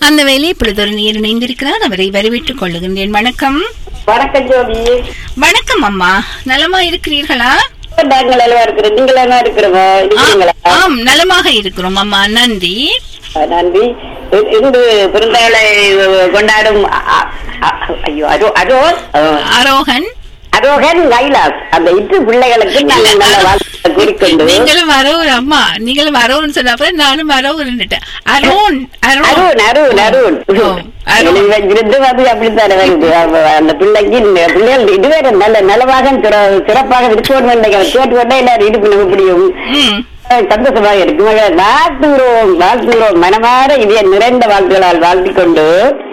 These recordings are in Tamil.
அந்த வேலை இப்பொழுது ஒரு நேர் இணைந்திருக்கிறார் அவரை வரவேற்றுக் கொள்ளுகின்றேன் வணக்கம் வணக்கம் ஜோதி வணக்கம் அம்மா நலமா இருக்கிறீர்களா நாங்கள் எல்லாம் இருக்கிறோம் நீங்கள் எல்லாம் இருக்கிறோமா ஆ- இருக்கிறீங்களா ஆம் நலமாக இருக்கிறோம் அம்மா நன்றி நன்றி இ- இன்று பிறந்தநாளை கொண்டாடும் அ- அ- அ- ஐயோ அதோ அதோ அஹ், அரோகன் அரோகன் கைலாஸ் அந்த இட்டு பிள்ளைகளுக்கு நாங்கள் நல்ல வாழ்க்கை கூறிக்கொண்டு நீங்களும் அரோர் அம்மா நீங்களும் அரோன்னு சொன்ன அப்புறம் நானும் அரோன்னுட்டேன் அரோன் அரோன் அருண் அருண் அருண் ஓ, அருண். இருந்து அது அப்படித்தானே வருது அவ- அந்த பிள்ளைக்கு இந்த பிள்ளைகள் இதுவே நல்ல நலமாக சிற- சிறப்பாக இருக்கணும் கேட்டுக்கொண்டே எல்லாரும் இது பண்ண முடியும் ம் சந்தோஷமாக இருக்கு மகள் வாழ்த்துகிறோம் வாழ்த்துகிறோம் மனமாற இதய நிறைந்த வாழ்த்துகளால் வாழ்த்திக் கொண்டு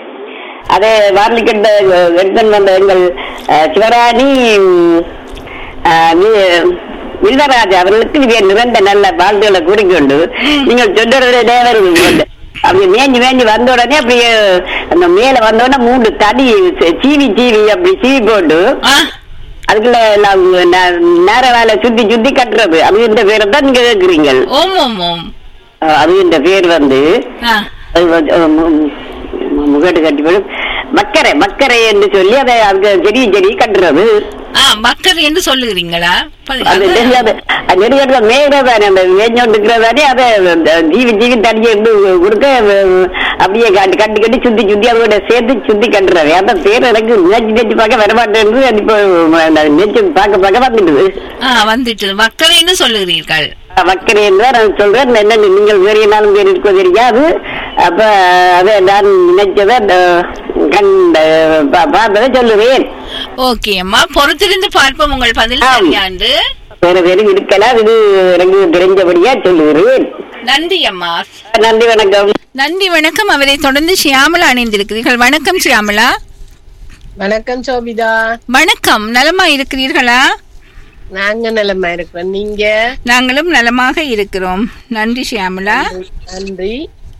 அதை வாழ்த்திக்கொண்ட எடுத்தன் வந்த எங்கள் அஹ், சிவராணி உம், அஹ், வி- வில்வராஜ் அவர்களுக்கு இதய நிறைந்த நல்ல வாழ்த்துக்களை கூறிக்கொண்டு நீங்கள் சொல்றது தேவர் அப்படி மேஞ்சி மேஞ்சி வந்த உடனே அப்படியே அந்த மேல வந்த உடனே மூன்று தடி சீவி சீவி அப்படி சீவி போட்டு ஆ அதுக்குள்ள எல்லாம் ந- நேர வேலை சுத்தி சுத்தி கட்டுறது அது இந்த பேரை தான் நீங்க கேக்குறீங்க ஓம் ஓம் ஓம் அஹ் அது இந்த பேர் வந்து ஆ அது வந்து, அஹ் மு- மு- முகடு கட்டி போடும் மக்கரை மக்கரை என்று சொல்லி அதை அதுக்கு செடி செடி கட்டுறது ஆ மக்கள் என்று சொல்லுகிறீங்களா பதி- அது தெரியாது அது நெருங்கிறத மேய்கிறதானே அந்த மேய்ஞ்சோண்டுக்கிறதானே அதை அந்த ஜீவி ஜீவி தடியை இருந்து கொடுக்க அஹ், அப்படியே கட்டி கட்டி கட்டி சுத்தி சுத்தி அதோட சேர்த்து சுத்தி கட்டுறது அந்த பேர் எனக்கு நேச்சு நேச்சு பார்க்க வரமாட்டேன்னு அது இப்போ நேச்சு பார்க்க பார்க்க வந்துடுது ஆ வந்துட்டு மக்கள் என்று சொல்லுகிறீர்கள் வக்கிறேன் தான் நான் சொல்றேன் என்ன நீங்கள் வேறு நாளும் பேர் இருக்கோ தெரியாது அப்ப அதை நான் நினைச்சதை அஹ், கண்ட பா- பார்த்ததை சொல்லுவேன் ஓகே அம்மா பொறுத்திருந்து பார்ப்போம் உங்கள் பதில் ஆம். சரியாண்டு வேற பேரும் இருக்கலாம் இது எனக்கு தெரிஞ்சபடியா சொல்லுகிறேன் நன்றி அம்மா நன்றி வணக்கம் நன்றி வணக்கம் அவரை தொடர்ந்து ஷியாமலா அணிந்திருக்கிறீர்கள் வணக்கம் ஷியாமலா வணக்கம் சோபிதா வணக்கம் நலமா இருக்கிறீர்களா நாங்க நிலைமை இருக்கிறோம் நீங்க நாங்களும் நலமாக இருக்கிறோம் நன்றி ஷியாமலா நன்றி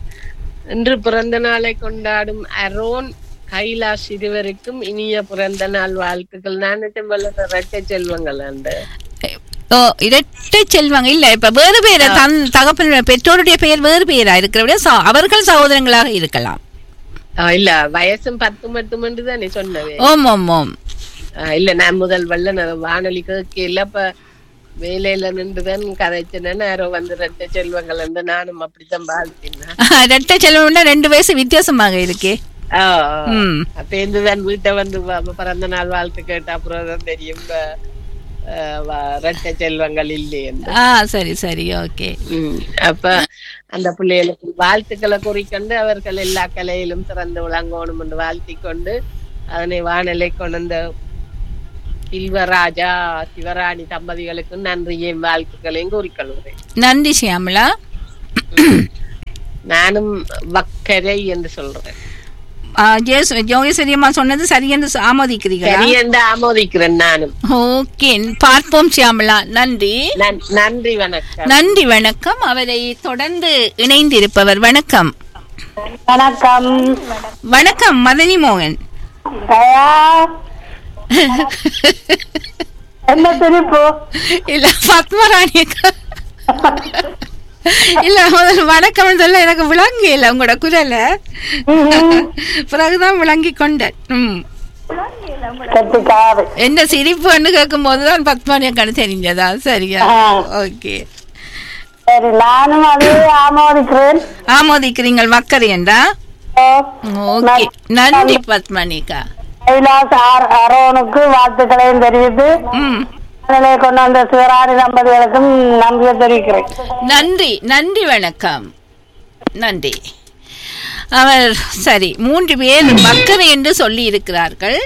இன்று பிறந்த நாளை கொண்டாடும் அரோன் கைலாஷ் இருவருக்கும் இனிய பிறந்த நாள் வாழ்த்துக்கள் நான் ரெட்டை செல்வங்கள் அந்த ஓ இரட்டை செல்வாங்க இல்ல இப்ப வேறு பேர தன் தகப்பன் பெற்றோருடைய பெயர் வேறு பெயரா இருக்கிற ச- அவர்கள் சகோதரங்களாக இருக்கலாம் இல்ல வயசும் பத்து மட்டும் தானே சொன்னவே ஓம் ஓம் ஓம் ஆ, இல்ல நான் முதல் வெள்ள நான் வானொலி கேட்கல இப்ப வேலையில நின்றுதான் கதைச்சேன்னு யாரோ வந்து ரெட்டை செல்வங்கள் வந்து நானும் அப்படித்தான் வாழ்த்தினேன் இரட்டை செல்வம்னா ரெண்டு வயசு வித்தியாசமாக இருக்கே ஆ, ம் அப்ப இருந்துதான் வீட்டை வந்து வ- பிறந்த நாள் வாழ்த்து கேட்ட அப்புறம் தான் தெரியும் வ- அஹ் வ- ரெட்டை செல்வங்கள் இல்லை என்று ஆ சரி சரி ஓகே ம். அப்ப அந்த பிள்ளைகளுக்கு வாழ்த்துக்களை குறிக்கொண்டு அவர்கள் எல்லா கலையிலும் சிறந்து விளங்கணும் என்று வாழ்த்திக் கொண்டு அதனை வானலை கொண்ட சில்வராஜா சிவராணி தம்பதிகளுக்கு நன்றியையும் வாழ்த்துக்களையும் கூறிக்கொள்கிறேன் நன்றி ஷியாமலா நானும் வக்கரை என்று சொல்றேன் ஆ, ஜேஸ் ஜோகேஸ்வரி அம்மா சொன்னது சரி என்று ச- ஆமோதிக்கிறீர்களா சரி என்று ஆமோதிக்கிறேன் நானும் ஓகே பார்ப்போம் ஷியாமலா நன்றி நன்- நன்றி வணக்கம் நன்றி வணக்கம் அவரை தொடர்ந்து இணைந்திருப்பவர் வணக்கம் வணக்கம் வணக்கம் மதனி மோகன் என்ன சிரிப்பு இல்ல பத்மராணி அக்கா. இல்ல முதல்ல வணக்கம் சொல்ல எனக்கு விளங்க இல்ல உங்களோட குரல பிறகுதான் விளங்கி கொண்டேன் ம் கட்டுக்காது என்ன சிரிப்புன்னு கேட்கும் போதுதான் பத்மானி அக்கானு தெரிஞ்சதா சரியா ஆ. ஓகே சரி நானும் அதே ஆமோதிக்கிறேன் ஆமோதிக்கிறீங்கள் மக்கள் என்றா ஓகே நன்றி பத்மனிகா கைலாஸ் ஆர் அரோனுக்கு வாழ்த்துக்களையும் தெரிவித்து ம் நிலையை கொண்டு வந்த சிவராணி தம்பதிகளுக்கும் நன்றியை தெரிவிக்கிறேன் நன்றி நன்றி வணக்கம் நன்றி அவர் சரி மூன்று பேர் மக்கள் என்று சொல்லி இருக்கிறார்கள்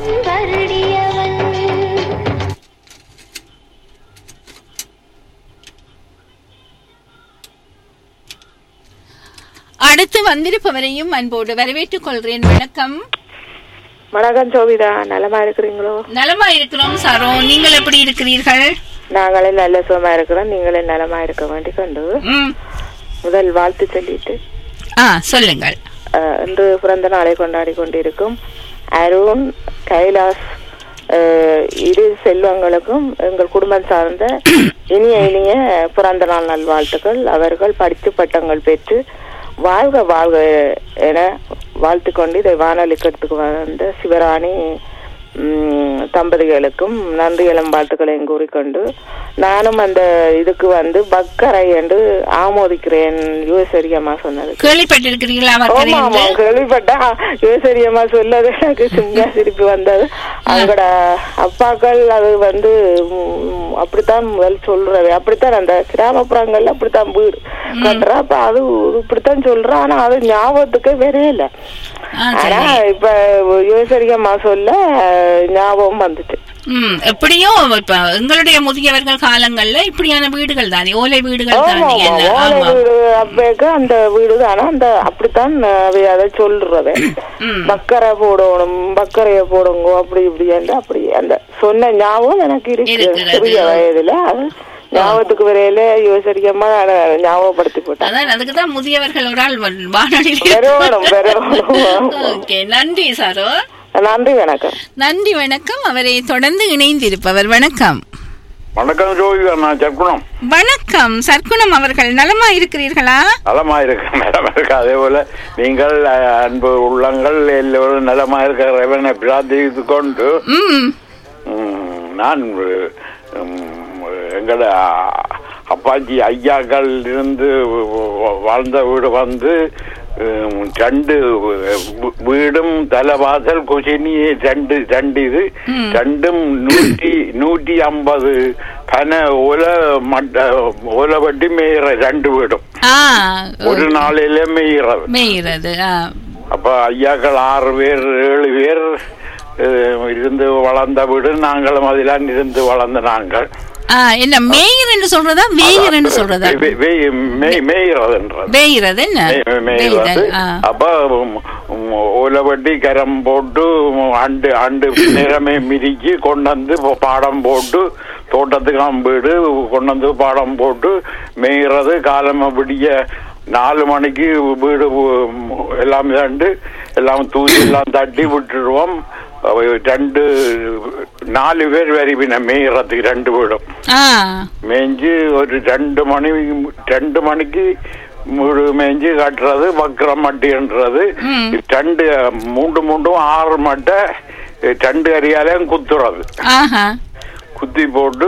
அடுத்து வந்திருப்பவரையும் அன்போடு வரவேற்றுக் கொள்கிறேன் வணக்கம் வணக்கம் சோபிதா நலமா இருக்கிறீங்களோ நலமா இருக்கிறோம் சரோ நீங்கள் எப்படி இருக்கிறீர்கள் நாங்களே நல்ல சுகமா இருக்கிறோம் நீங்களே நலமா இருக்க வேண்டி கொண்டு ம் முதல் வாழ்த்து சொல்லிட்டு ஆ சொல்லுங்கள் அஹ், இன்று பிறந்த நாளை கொண்டாடி கொண்டிருக்கும் அருண் கைலாஸ் அஹ், இரு செல்வங்களுக்கும் எங்கள் குடும்பம் சார்ந்த இனிய இனிய பிறந்த நாள் நல்வாழ்த்துக்கள் அவர்கள் படித்து பட்டங்கள் பெற்று வாழ்க வாழ்க என வாழ்த்துக்கொண்டு இதை வானொலிக்கத்துக்கு வந்த சிவராணி ம், தம்பதிகளுக்கும் நன்றிகளும் வாழ்த்துக்களையும் கூறிக்கொண்டு நானும் அந்த இதுக்கு வந்து பக்கரை என்று ஆமோதிக்கிறேன் யுவசரியம்மா சொன்னது கேள்விப்பட்டிருக்கிறீங்களா ஆமா ஆமா மக்கள் கேள்விப்பட்டேன் யுவசரியம்மா சொன்னது எனக்கு சும்மா சிரிப்பு வந்தது அவங்களோட அப்பாக்கள் அது வந்து ம், அப்படித்தான் முதல் சொல்றது அப்படித்தான் அந்த கிராமப்புறங்கள்ல அப்படித்தான் வீடு கட்டுறா அப்ப அது இப்படித்தான் சொல்றா ஆனா அது ஞாபகத்துக்கே வரையில ஆ, ஆனா இப்ப யுவசரியம்மா சொல்ல ஞாபகம் வந்துச்சு ம் எப்படியோ இப்ப எங்களுடைய முதியவர்கள் காலங்கள்ல இப்படியான வீடுகள் தானே ஓலை வீடுகள் ஆமா தானே ஆமா என்ன ஓலை ஆமா வீடு அப்பேக்க அந்த வீடு தானே அந்த அப்படித்தான் அவை அதை சொல்றது ம். பக்கரை போடணும் பக்கரைய போடுங்க அப்படி இப்படி என்று அப்படி அந்த சொன்ன ஞாபகம் எனக்கு இருக்கு இருக்கிறது. சிறிய வயதுல அது ஞாபகத்துக்கு வரையில யோசரிக்கமா ஞாபகப்படுத்தி போட்டேன் அதான் அதுக்கு தான் முதியவர்கள் ஒரு ஆள் வானொலியில் பெறணும் பெறணும் ஓகே நன்றி சாரோ நன்றி வணக்கம் நன்றி வணக்கம் அவரை தொடர்ந்து இணைந்திருப்பவர் வணக்கம் வணக்கம் ஜோதி நான் சர்க்குணம் வணக்கம் சர்க்குணம் அவர்கள் நலமா இருக்கிறீர்களா நலமா இருக்க நலமா இருக்க அதே போல நீங்கள் அஹ், அன்பு உள்ளங்கள் எல்லோரும் நலமா இருக்க இறைவனை பிரார்த்தித்து கொண்டு ம் ம், நான் ம், எங்களோட அப்பாச்சி ஐயாக்கள் இருந்து வாழ்ந்த வீடு வந்து ம், ரெண்டு வீ- வீடும் தலைவாசல் குசினி ரெண்டு ரெண்டு இது ரெண்டும் நூற்றி நூற்றி ஐம்பது பன ஓல மட்ட ஓல வட்டி மேயிற ரெண்டு வீடும் ஆ ஒரு நாளிலே மேயிறது மேயிறது ஆ அப்ப ஐயாக்கள் ஆறு பேர் ஏழு பேர் அஹ், இருந்து வளர்ந்த வீடு நாங்களும் அதிலான் இருந்து வளர்ந்த நாங்கள் ஆ என்ன மேயர் என்று சொல்றதா வேயர் என்று சொல்றதா வே- வே- மே- மேய்கிறதுன்றது வேயிறது என்ன மே- மேய்கிறது வேய்தல், ஆ. அப்ப உம், உம், ஓலவட்டி கரம் போட்டு உம், அண்டு அண்டு நிறமே மிதிச்சு கொண்டு வந்து போ- பாடம் போட்டு தோட்டத்துக்கு வீடு கொண்டு வந்து பாடம் போட்டு மேய்கிறது காலம் விடிய நாலு மணிக்கு வீடு உம், எல்லாம் தண்டு எல்லாம் தூசி எல்லாம் தட்டி விட்டுடுவோம் அவ ரெண்டு நாலு பேர் வரைவின மேய்கிறதுக்கு ரெண்டு வீடும் ஆ மேய்ஞ்சு ஒரு ரெண்டு மணி ரெண்டு மணிக்கு முழு மேய்ஞ்சு கட்டுறது வக்கரம் மட்டின்றது ரெண்டு மூன்று மூன்றும் ஆறு மட்டை ரெண்டு அரியாலையும் குத்துறது ஆஹா குத்தி போட்டு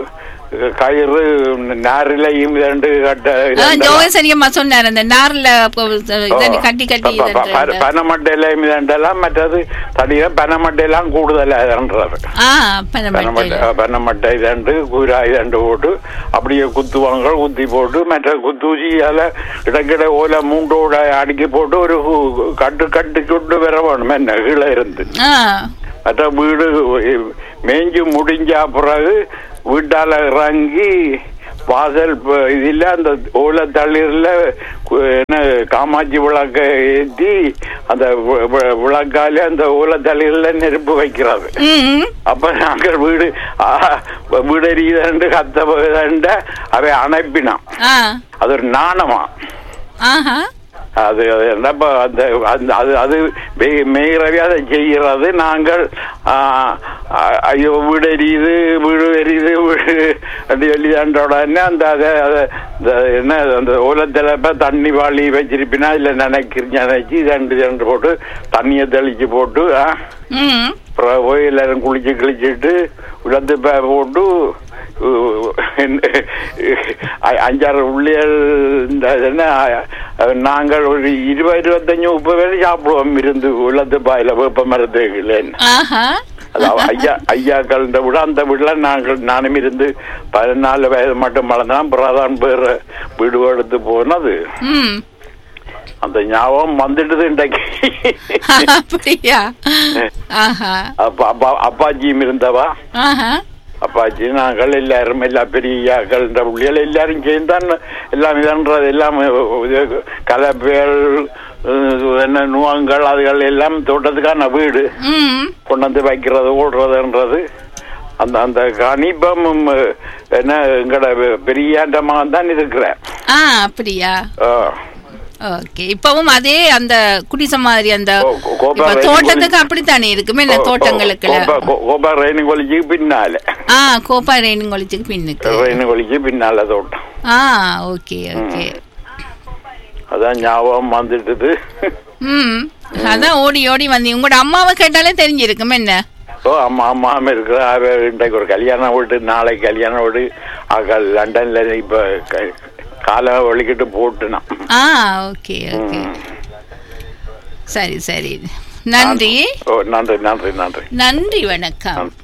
கயிறு நாரிலையும் ரெண்டு கட்ட ஆ, ஜோகசரியம்மா சொன்னார் அந்த நார்ல அப்போ இதை கட்டி கட்டி இதன்று. பனமட்டையிலையும் இதெல்லாம் மற்றது தடியில பனமட்டையெல்லாம் கூடுதலான்றது ஆ பனமட்டை பனமட்டை பனமட்டை இதண்டு கூரா இதண்டு போட்டு அப்படியே குத்துவாங்க குத்தி போட்டு மற்ற குத்தூசியால இடக்கிட ஓலை மூண்டோட அடுக்கி போட்டு ஒரு கு- கட்டு கட்டு சுட்டு வர வேணும் என்ன கீழே இருந்து ஆ மற்ற வீடு மேய்ஞ்சு முடிஞ்ச பிறகு வீட்டால இறங்கி வாசல் ப- இதுல அந்த ஓலை தளிர்ல கு- என்ன காமாட்சி விளக்க ஏத்தி அந்த வி- வி- விளக்கால அந்த ஓலை தளிர்ல நெருப்பு வைக்கிறது ம் அப்ப நாங்கள் வீடு ஆ, வீடு எரியுதண்டு கத்த போகுதண்ட அவை அணைப்பினான் ஆ அது ஒரு நாணமா ஆஹா அது அது என்னப்பா அந்த அந்த அது அது மே- மேய்கிறவே அதை செய்கிறது நாங்கள் ஆ, ஆ, ஐயோ வீடு எரியுது வீடு எரியுது வீடு அப்படி சொல்லிதான்ற உடனே அந்த அதை அதை இந்த என்ன அந்த ஓலத்தில் இப்போ தண்ணி வாளி வச்சிருப்பினா இல்லை நினைக்கிற நினைச்சு ரெண்டு ரெண்டு போட்டு தண்ணியை தெளிச்சு போட்டு ஆ ம் அப்புறம் போய் எல்லாரும் குளிச்சு கிழிச்சிட்டு உலர்ந்து பே போட்டு உ- அ- அஞ்சாறு உள்ளியல் இந்த என்ன அஹ், நாங்கள் ஒரு இருபது இருபத்தஞ்சு முப்பது பேர் சாப்பிடுவோம் இருந்து உலர்ந்து பாயில வேப்ப மரத்துக்குள்ளேன்னு ஆஹா அது அவ- ஐயா ஐயாக்கள் இந்த விட அந்த வீடுல நாங்கள் நானும் இருந்து பதினாலு வயது மட்டும் வளர்ந்தான் பிரதான் பேர் வீடு எடுத்து போனது ம் அந்த ஞாபகம் வந்துடுது இன்றைக்கு அப்படியா ஆஹா அப்பா அப்பா அப்பாஜியும் இருந்தவா ஆஹா அப்பாச்சி நாங்கள் எல்லாரும் எல்லா பெரியாக்கள் இந்த பிள்ளைகள் எல்லாரும் சேர்ந்தான் எல்லாம் இதன்றது எல்லாம் இது கலப்பேல் என்ன நுவங்கள் அதுகள் எல்லாம் தோட்டத்துக்கான வீடு ம் கொண்டு வந்து வைக்கிறது ஓடுறதுன்றது அந்த அந்த கணிப்பம் என்ன எங்கட பெரியாண்ட மகன் தான் இருக்கிறேன் ஆ அப்படியா ஓகே இப்பவும் அதே அந்த குடிசை மாதிரி அந்த கோ- கோ- கோபா இப்ப ரயில் தோட்டத்துக்கு அப்படித்தானே இருக்குமே இல்ல தோட்டங்களுக்குல கோபா ரெயினு கொலிக்கு பின்னால ஆ கோப்பா ரேணுங்கொழிச்சுக்கு பின்னுக்கு ரெயினு கொலிக்கு பின்னால தோட்டம் ஆ ஓகே ஓகே அதான் ஞாபகம் வந்துட்டுது ம் அதான் ஓடி ஓடி வந்தீங்க உங்களோட அம்மாவை கேட்டாலே தெரிஞ்சிருக்கும் என்ன ஓ அம்மா அம்மா இருக்கிற அவ இன்றைக்கு ஒரு கல்யாணம் வீடு நாளை கல்யாணம் வீடு அக லண்டன்ல இப்ப க- காலை ஒழிக்கிட்டு போட்டுனான் ஆ ஓகே ஓகே சரி சரி நன்றி ஓ நன்றி நன்றி நன்றி நன்றி வணக்கம் நன்றி